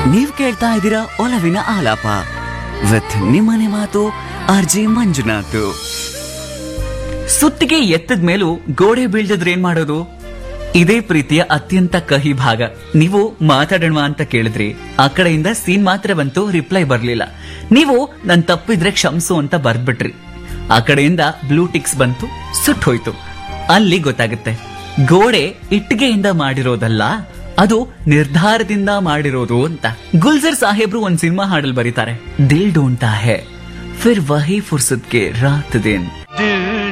ನೀವ್ ಕೇಳ್ತಾ ಇದ್ದೀರಾ ಒಲವಿನ ಆಲಾಪ ವಿತ್ ನಿಮ್ಮನೆ ಮಾತು ಆರ್ ಜಿ ಮಂಜುನಾಥ್ ಸುತ್ತಿಗೆ ಎತ್ತದ ಮೇಲೂ ಗೋಡೆ ಬೀಳ್ದಿದ್ರೆ ಏನ್ ಮಾಡೋದು ಇದೇ ಪ್ರೀತಿಯ ಅತ್ಯಂತ ಕಹಿ ಭಾಗ ನೀವು ಮಾತಾಡೋಣ ಅಂತ ಕೇಳಿದ್ರಿ ಆ ಕಡೆಯಿಂದ ಸೀನ್ ಮಾತ್ರ ಬಂತು ರಿಪ್ಲೈ ಬರ್ಲಿಲ್ಲ ನೀವು ನನ್ ತಪ್ಪಿದ್ರೆ ಕ್ಷಮ್ಸು ಅಂತ ಬರ್ದ್ಬಿಟ್ರಿ ಆ ಕಡೆಯಿಂದ ಬ್ಲೂ ಟಿಕ್ಸ್ ಬಂತು ಸುಟ್ಟು ಹೋಯ್ತು ಅಲ್ಲಿ ಗೊತ್ತಾಗುತ್ತೆ ಗೋಡೆ ಇಟ್ಟಿಗೆಯಿಂದ ಮಾಡಿರೋದಲ್ಲ ಅದು ನಿರ್ಧಾರದಿಂದ ಮಾಡಿರೋದು ಅಂತ ಗುಲ್ಜರ್ ಸಾಹೇಬ್ರು ಒಂದ್ ಸಿನಿಮಾ ಹಾಡಲ್ ಬರೀತಾರೆ ದಿಲ್ ಡೋಂಟಾ ಹೇ ಫಿರ್ ವಹಿ ಫುರ್ಸತ್ ಕೆ ರಾತ್ ದಿನ್